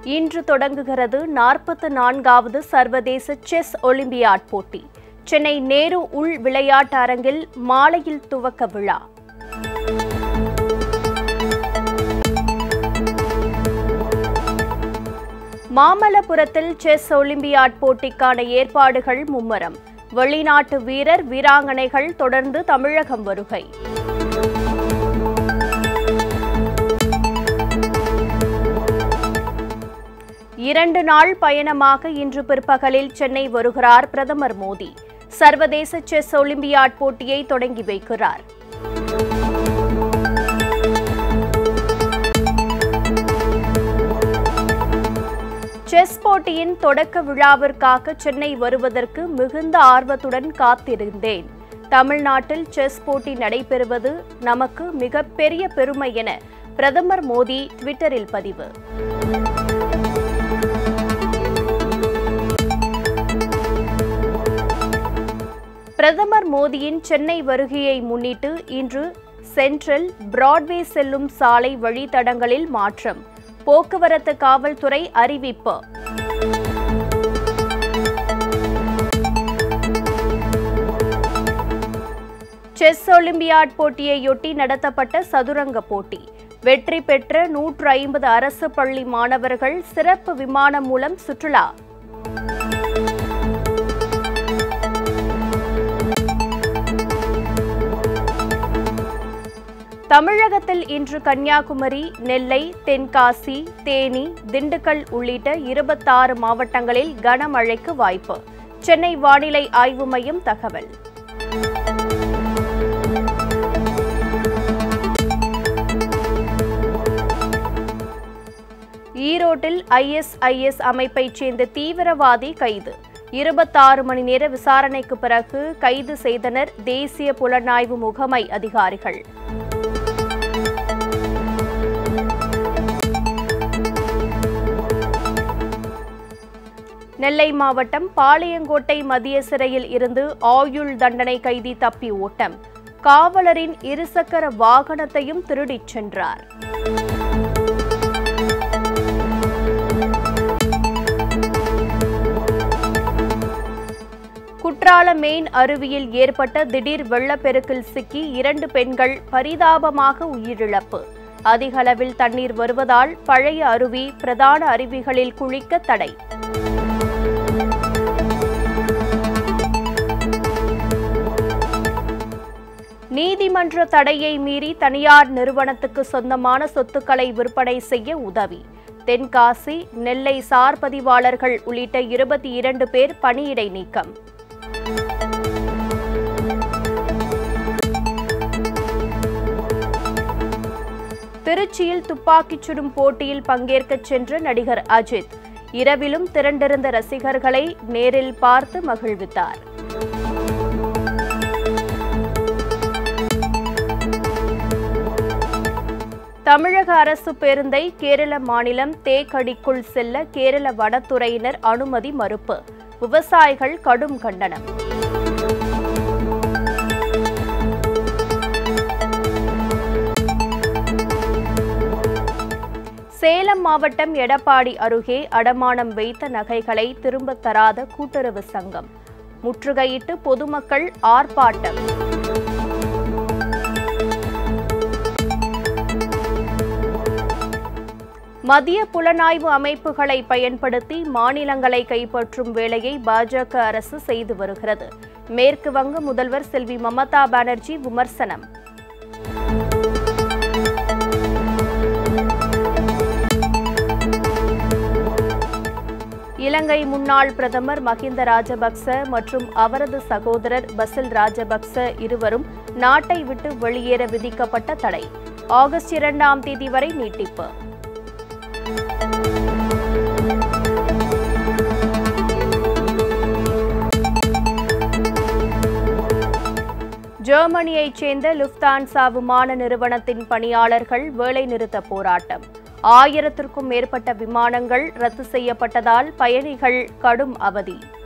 இன்று தொடங்குகிறது நாற்பத்து நான்காவது சர்வதேச செஸ் ஒலிம்பியாட் போட்டி சென்னை நேரு உள் விளையாட்டு அரங்கில் மாலையில் துவக்க விழா மாமல்லபுரத்தில் செஸ் ஒலிம்பியாட் போட்டிக்கான ஏற்பாடுகள் மும்முரம் வெளிநாட்டு வீரர் வீராங்கனைகள் தொடர்ந்து தமிழகம் வருகை இரண்டு நாள் பயணமாக இன்று பிற்பகலில் சென்னை வருகிறார் பிரதமர் மோடி சர்வதேச செஸ் ஒலிம்பியாட் போட்டியை தொடங்கி வைக்கிறார் செஸ் போட்டியின் தொடக்க விழாவிற்காக சென்னை வருவதற்கு மிகுந்த ஆர்வத்துடன் காத்திருந்தேன் தமிழ்நாட்டில் செஸ் போட்டி நடைபெறுவது நமக்கு மிகப்பெரிய பெருமை என பிரதமர் மோடி ட்விட்டரில் பதிவு பிரதமர் மோடியின் சென்னை வருகையை முன்னிட்டு இன்று சென்ட்ரல் பிராட்வே செல்லும் சாலை வழித்தடங்களில் மாற்றம் போக்குவரத்து காவல்துறை அறிவிப்பு செஸ் ஒலிம்பியாட் போட்டியையொட்டி நடத்தப்பட்ட சதுரங்க போட்டி வெற்றி பெற்ற நூற்று ஐம்பது அரசு பள்ளி மாணவர்கள் சிறப்பு விமானம் மூலம் சுற்றுலா தமிழகத்தில் இன்று கன்னியாகுமரி நெல்லை தென்காசி தேனி திண்டுக்கல் உள்ளிட்ட இருபத்தாறு மாவட்டங்களில் கனமழைக்கு வாய்ப்பு சென்னை வானிலை ஆய்வு மையம் தகவல் ஈரோட்டில் ஐஎஸ்ஐஎஸ் அமைப்பைச் சேர்ந்த தீவிரவாதி கைது இருபத்தாறு மணி நேர விசாரணைக்கு பிறகு கைது செய்தனர் தேசிய புலனாய்வு முகமை அதிகாரிகள் நெல்லை மாவட்டம் பாளையங்கோட்டை மத்திய சிறையில் இருந்து ஆயுள் தண்டனை கைதி தப்பி ஓட்டம் காவலரின் இருசக்கர வாகனத்தையும் திருடிச் சென்றார் குற்றால மெயின் அருவியில் ஏற்பட்ட திடீர் வெள்ளப்பெருக்கில் சிக்கி இரண்டு பெண்கள் பரிதாபமாக உயிரிழப்பு அதிக அளவில் தண்ணீர் வருவதால் பழைய அருவி பிரதான அருவிகளில் குளிக்க தடை நீதிமன்ற தடையை மீறி தனியார் நிறுவனத்துக்கு சொந்தமான சொத்துக்களை விற்பனை செய்ய உதவி தென்காசி நெல்லை சார் பதிவாளர்கள் உள்ளிட்ட இருபத்தி இரண்டு பேர் பணியிடை நீக்கம் திருச்சியில் துப்பாக்கிச் சுடும் போட்டியில் பங்கேற்கச் சென்ற நடிகர் அஜித் இரவிலும் திரண்டிருந்த ரசிகர்களை நேரில் பார்த்து மகிழ்வித்தார் தமிழக அரசு பேருந்தை கேரள மாநிலம் தேக்கடிக்குள் செல்ல கேரள வனத்துறையினர் அனுமதி மறுப்பு விவசாயிகள் கடும் கண்டனம் சேலம் மாவட்டம் எடப்பாடி அருகே அடமானம் வைத்த நகைகளை திரும்பத் தராத கூட்டுறவு சங்கம் முற்றுகையிட்டு பொதுமக்கள் ஆர்ப்பாட்டம் மத்திய புலனாய்வு அமைப்புகளை பயன்படுத்தி மாநிலங்களை கைப்பற்றும் வேலையை பாஜக அரசு செய்து வருகிறது மேற்கு வங்க முதல்வர் செல்வி மமதா பானர்ஜி விமர்சனம் இலங்கை முன்னாள் பிரதமர் மஹிந்த ராஜபக்ச மற்றும் அவரது சகோதரர் பசில் ராஜபக்ச இருவரும் நாட்டை விட்டு வெளியேற விதிக்கப்பட்ட தடை ஆகஸ்ட் இரண்டாம் தேதி வரை நீட்டிப்பு ஜெர்மனியைச் சேர்ந்த லுப்தான்சா விமான நிறுவனத்தின் பணியாளர்கள் வேலைநிறுத்த போராட்டம் ஆயிரத்திற்கும் மேற்பட்ட விமானங்கள் ரத்து செய்யப்பட்டதால் பயணிகள் கடும் அவதி